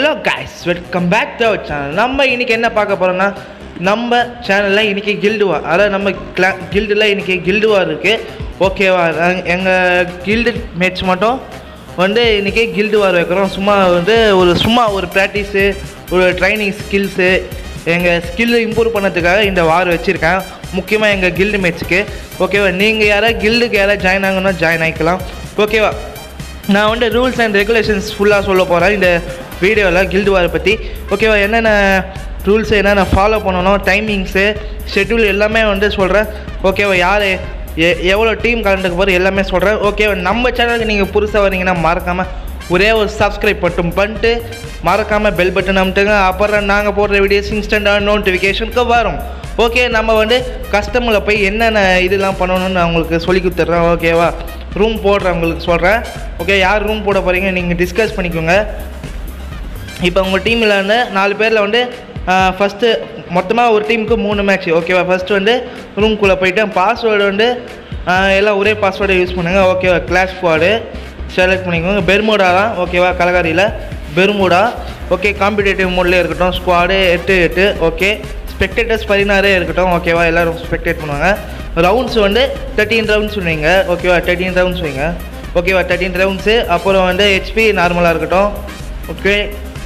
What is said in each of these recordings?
hello guys welcome back to our channel நம்ம இன்னைக்கு என்ன பார்க்க போகிறோம்னா நம்ம சேனலில் இன்னைக்கு கில்டு வார் அதாவது நம்ம கிளா கில்டில் இன்னைக்கு கில்டு வார் இருக்குது ஓகேவா எங்கள் கில்டு மேட்ச் மட்டும் வந்து இன்றைக்கி கில்டு வார் வைக்கிறோம் சும்மா வந்து ஒரு சும்மா ஒரு ப்ராக்டிஸு ஒரு ட்ரைனிங் ஸ்கில்ஸு எங்கள் ஸ்கில் இம்ப்ரூவ் பண்ணதுக்காக இந்த வார் வச்சுருக்கேன் முக்கியமாக எங்கள் கில்டு மேட்ச்சுக்கு ஓகேவா நீங்கள் யாராவது கில்டுக்கு யாராவது ஜாயின் ஆகணும்னா ஜாயின் ஆகிக்கலாம் ஓகேவா நான் வந்து ரூல்ஸ் அண்ட் ரெகுலேஷன்ஸ் ஃபுல்லாக சொல்ல போகிறேன் இந்த வீடியோவில் கில்டு வாரை பற்றி ஓகேவா என்னென்ன ரூல்ஸ் என்னென்ன ஃபாலோ பண்ணணும் டைமிங்ஸு ஷெட்யூல் எல்லாமே வந்து சொல்கிறேன் ஓகேவா யார் எ எவ்வளோ டீம் கலந்துக்க போகிற எல்லாமே சொல்கிறேன் ஓகேவா நம்ம சேனலுக்கு நீங்கள் புதுசாக வரீங்கன்னா மறக்காமல் ஒரே ஒரு சப்ஸ்கிரைப் மட்டும் பண்ணிட்டு மறக்காமல் பெல் பட்டன் அமுட்டுங்க அப்புறம் நாங்கள் போடுற வீடியோஸ் இன்ஸ்டண்ட்டாக நோட்டிஃபிகேஷனுக்கு வரும் ஓகே நம்ம வந்து கஸ்டமரில் போய் என்னென்ன இதெல்லாம் பண்ணணும்னு நான் உங்களுக்கு சொல்லி கொடுத்துட்றேன் ஓகேவா ரூம் போடுறவங்களுக்கு சொல்கிறேன் ஓகே யார் ரூம் போட போகிறீங்க நீங்கள் டிஸ்கஸ் பண்ணிக்கோங்க இப்போ உங்கள் டீமில் வந்து நாலு பேரில் வந்து ஃபஸ்ட்டு மொத்தமாக ஒரு டீமுக்கு மூணு மேட்ச் ஓகேவா ஃபஸ்ட்டு வந்து ரூம்குள்ளே போயிட்டு பாஸ்வேர்டு வந்து ஆஹ், எல்லாம் ஒரே பாஸ்வேர்டை யூஸ் பண்ணுங்கள் ஓகேவா கிளாஸ் ஸ்குவாடு செலக்ட் பண்ணிக்கோங்க பெர்முடா தான் ஓகேவா கலகாரியில் பெர்முடா ஓகே காம்படிட்டிவ் மோட்லேயே இருக்கட்டும் ஸ்குவாடு எட்டு எட்டு ஓகே ஸ்பெக்டேட்டர்ஸ் பதினாறே இருக்கட்டும் ஓகேவா எல்லோரும் ஸ்பெக்டேட் பண்ணுவாங்க ரவுண்ட்ஸ் வந்து தேர்ட்டீன் ரவுண்ட்ஸ் வைங்க ஓகேவா தேர்ட்டீன் ரவுண்ட்ஸ் வைங்க ஓகேவா தேர்ட்டீன் ரவுண்ட்ஸு அப்புறம் வந்து ஹெச்பி நார்மலாக இருக்கட்டும் ஓகே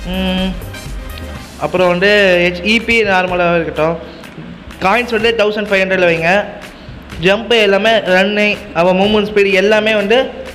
அப்புறம் வந்து ஹெச் இபி நார்மலாக இருக்கட்டும் காயின்ஸ் வந்து தௌசண்ட் ஃபைவ் ஹண்ட்ரடில் வைங்க ஜம்ப்பு எல்லாமே ரன்னு அவன் மூமெண்ட் ஸ்பீடு எல்லாமே வந்து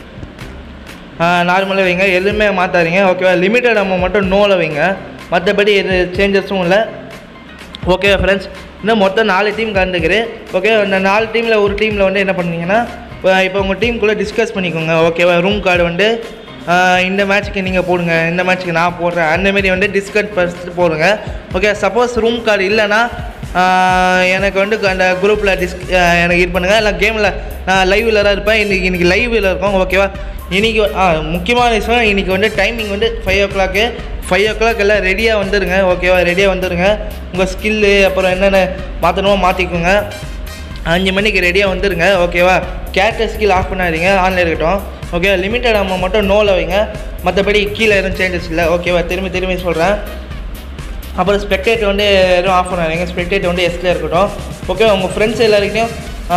நார்மலாக வைங்க எதுவுமே மாற்றாதீங்க ஓகேவா லிமிட்டட் அமௌண்ட் மட்டும் நோவில் வைங்க மற்றபடி எது சேஞ்சஸும் இல்லை ஓகேவா ஃப்ரெண்ட்ஸ் இன்னும் மொத்தம் நாலு டீம் கலந்துக்குது ஓகே அந்த நாலு டீமில் ஒரு டீமில் வந்து என்ன பண்ணுவீங்கன்னா இப்போ உங்கள் டீமுக்குள்ளே டிஸ்கஸ் பண்ணிக்கோங்க ஓகேவா ரூம் கார்டு வந்து ஆஹ் இந்த மேட்ச்சுக்கு நீங்கள் போடுங்க இந்த மேட்ச்சுக்கு நான் போடுறேன் அந்தமாரி வந்து டிஸ்கஸ் ஃபஸ்ட்டு போடுங்க ஓகே சப்போஸ் ரூம் கார்டு இல்லைன்னா ஆஹ் எனக்கு வந்து அந்த குரூப்பில் டிஸ் எனக்கு இது பண்ணுங்கள் இல்லை கேமில் நான் லைவில் தான் இருப்பேன் இன்றைக்கி இன்றைக்கி லைவில் இருக்கோம் ஓகேவா இன்றைக்கி முக்கியமான விஷயம் இன்றைக்கி வந்து டைமிங் வந்து five o'clock five o'clock எல்லாம் ரெடியாக வந்துடுங்க ஓகேவா ரெடியாக வந்துடுங்க உங்கள் ஸ்கில்லு அப்புறம் என்னென்ன மாற்றணுமோ மாற்றிக்கோங்க அஞ்சு மணிக்கு ரெடியாக வந்துடுங்க ஓகேவா கேரக்டர் ஸ்கில் ஆஃப் பண்ணாதீங்க ஆன்லைன் இருக்கட்டும் ஓகே லிமிட்டட் அமௌண்ட் மட்டும் நோவில் வைங்க மற்றபடி கீழே எதுவும் சேஞ்சஸ் இல்லை ஓகேவா திரும்பி திரும்பி சொல்கிறேன் அப்புறம் ஸ்பெக்டேட் வந்து எதுவும் ஆஃப் பண்ணாதீங்க ஸ்பெக்டேட் வந்து எஸ்ல இருக்கட்டும் ஓகே உங்கள் ஃப்ரெண்ட்ஸ் எல்லாருக்கையும்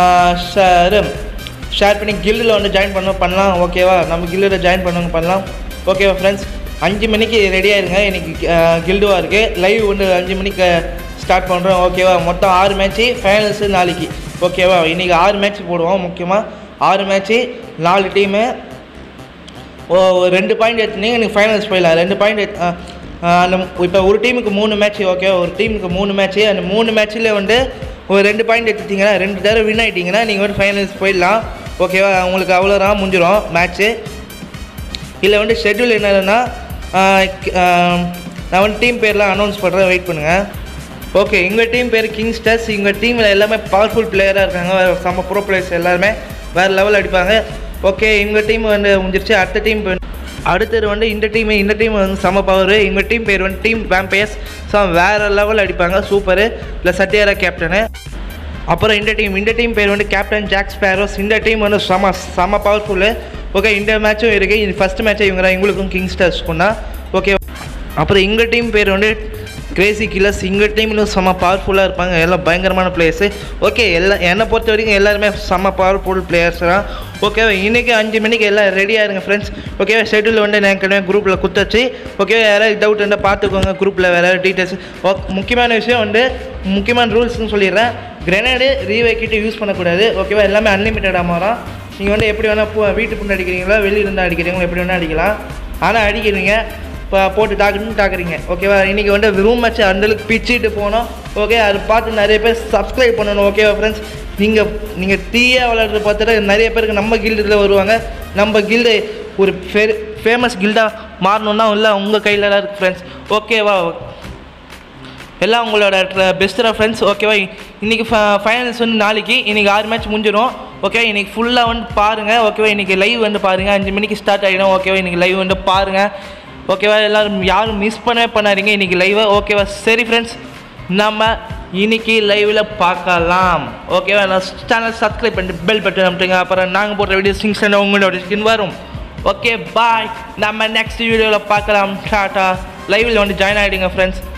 ஷேர் பண்ணி கில்டில் வந்து ஜாயின் பண்ண பண்ணலாம் ஓகேவா நம்ம கில்டில் ஜாயின் பண்ணவங்க பண்ணலாம் ஓகேவா ஃப்ரெண்ட்ஸ் அஞ்சு மணிக்கு ரெடியாக இருங்க இன்றைக்கி கில்டுவாக இருக்குது லைவ் வந்து அஞ்சு மணிக்கு ஸ்டார்ட் பண்ணுறோம் ஓகேவா மொத்தம் ஆறு மேட்ச்சு ஃபைனல்ஸு நாளைக்கு ஓகேவா இன்றைக்கி ஆறு மேட்ச் போடுவோம் முக்கியமாக ஆறு மேட்ச்சு நாலு டீமு ஓ ஒரு ரெண்டு பாயிண்ட் எடுத்தீங்க எனக்கு ஃபைனல்ஸ் போயிடலாம் ரெண்டு பாயிண்ட் அந்த இப்போ ஒரு டீமுக்கு மூணு மேட்ச் ஓகே ஒரு டீமுக்கு மூணு மேட்ச்சு அந்த மூணு மேட்ச்சில் வந்து ஒரு ரெண்டு பாயிண்ட் எடுத்துட்டிங்கன்னா ரெண்டு தடவை வின் ஆகிட்டிங்கன்னா நீங்கள் வந்து ஃபைனல்ஸ் போயிடலாம் ஓகேவா உங்களுக்கு அவ்வளோதான் முடிஞ்சிடும் மேட்ச்சு இதில் வந்து ஷெட்யூல் என்னதுன்னா நான் வந்து டீம் பேர்லாம் அனௌன்ஸ் பண்ணுறேன் வெயிட் பண்ணுங்கள் ஓகே எங்கள் டீம் பேர் கிங்ஸ்டர்ஸ் எங்கள் டீமில் எல்லாமே பவர்ஃபுல் பிளேயராக இருக்காங்க செம்ம ப்ரோ பிளேயர்ஸ் எல்லாருமே வேறு லெவல் அடிப்பாங்க ஓகே எங்கள் டீம் வந்து முடிஞ்சிருச்சு அடுத்த டீம் அடுத்தது வந்து இந்த டீம் இந்த டீம் வந்து செம பவர் எங்கள் டீம் பேர் வந்து டீம் வேம்பயர்ஸ் ஸோ வேறு லெவல் அடிப்பாங்க சூப்பரு இல்லை சத்யாரா கேப்டனு அப்புறம் இந்த டீம் இந்த டீம் பேர் வந்து கேப்டன் ஜாக் ஸ்பேரோஸ் இந்த டீம் வந்து செம செம பவர்ஃபுல்லு ஓகே இந்த மேட்சும் இருக்குது இது ஃபஸ்ட் மேட்சை இவங்க இவங்களுக்கும் கிங்ஸ்டர்ஸ்க்கும் தான் ஓகே அப்புறம் எங்கள் டீம் பேர் வந்து கிரேசி கில்லர்ஸ் எங்கள் டீம்லையும் செம்ம பவர்ஃபுல்லாக இருப்பாங்க எல்லாம் பயங்கரமான பிளேயர்ஸு ஓகே எல்லாம் என்னை பொறுத்த வரைக்கும் எல்லாருமே செம்ம பவர்ஃபுல் பிளேயர்ஸ் தான் ஓகேவா இன்றைக்கி அஞ்சு மணிக்கு எல்லாம் ரெடியாக இருங்க ஃப்ரெண்ட்ஸ் ஓகேவா ஷெட்யூல் வந்து நான் ஏற்கனவே குரூப்பில் குத்தாச்சு ஓகே யாராவது டவுட் இருந்தால் பார்த்துக்கோங்க குரூப்பில் வேறு யாராவது டீட்டெயில்ஸ் முக்கியமான விஷயம் வந்து முக்கியமான ரூல்ஸ்னு சொல்லிடுறேன் கிரெனேடு ரீவைக்கிட்டு யூஸ் பண்ணக்கூடாது ஓகேவா எல்லாமே அன்லிமிட்டடாக மாறும் நீங்கள் வந்து எப்படி வேணால் பூ வீட்டு புண்ணு அடிக்கிறீங்களா வெளியில இருந்து அடிக்கிறீங்களா எப்படி வேணால் அடிக்கலாம் ஆனால் அடிக்கிறீங்க இப்போ போட்டு தாக்குன்னு தாக்குறீங்க ஓகேவா இன்றைக்கி வந்து ரூம் மேட்ச் அந்தளவுக்கு பிச்சுட்டு போனோம் ஓகே அதை பார்த்து நிறைய பேர் சப்ஸ்கிரைப் பண்ணணும் ஓகேவா ஃப்ரெண்ட்ஸ் நீங்கள் நீங்கள் தீயா விளையாடுறத பார்த்துட்டு நிறைய பேருக்கு நம்ம கில்டில் வருவாங்க நம்ம கில்டு ஒரு ஃபே ஃபேமஸ் கில்டாக மாறணுன்னா இல்லை உங்கள் கையில் தான் இருக்குது ஃப்ரெண்ட்ஸ் ஓகேவா எல்லாம் உங்களோட பெஸ்ட்டாக ஃப்ரெண்ட்ஸ் ஓகேவா இன்றைக்கி ஃபைனல்ஸ் வந்து நாளைக்கு இன்றைக்கி ஆறு மேட்ச் முடிஞ்சிடும் ஓகே இன்றைக்கி ஃபுல்லாக வந்து பாருங்கள் ஓகேவா இன்றைக்கி லைவ் வந்து பாருங்கள் அஞ்சு மணிக்கு ஸ்டார்ட் ஆகிடும் ஓகேவா இன்றைக்கி லைவ் வந்து பாருங்கள் ஓகேவா எல்லோரும் யாரும் மிஸ் பண்ணவே பண்ணாதீங்க இன்றைக்கி லைவை ஓகேவா சரி ஃப்ரெண்ட்ஸ் நம்ம இன்னைக்கு லைவில் பார்க்கலாம் ஓகேவா நான் சேனல் சப்ஸ்கிரைப் பண்ணிட்டு பெல் பட்டன் அமுட்டுங்க அப்புறம் நாங்கள் போடுற வீடியோ சிங்ஸ் உங்களோட ஸ்கின் வரும் ஓகே பாய் நம்ம நெக்ஸ்ட் வீடியோவில் பார்க்கலாம் டாட்டா லைவில் வந்து ஜாயின் ஆகிடுங்க ஃப்ரெண்ட்ஸ்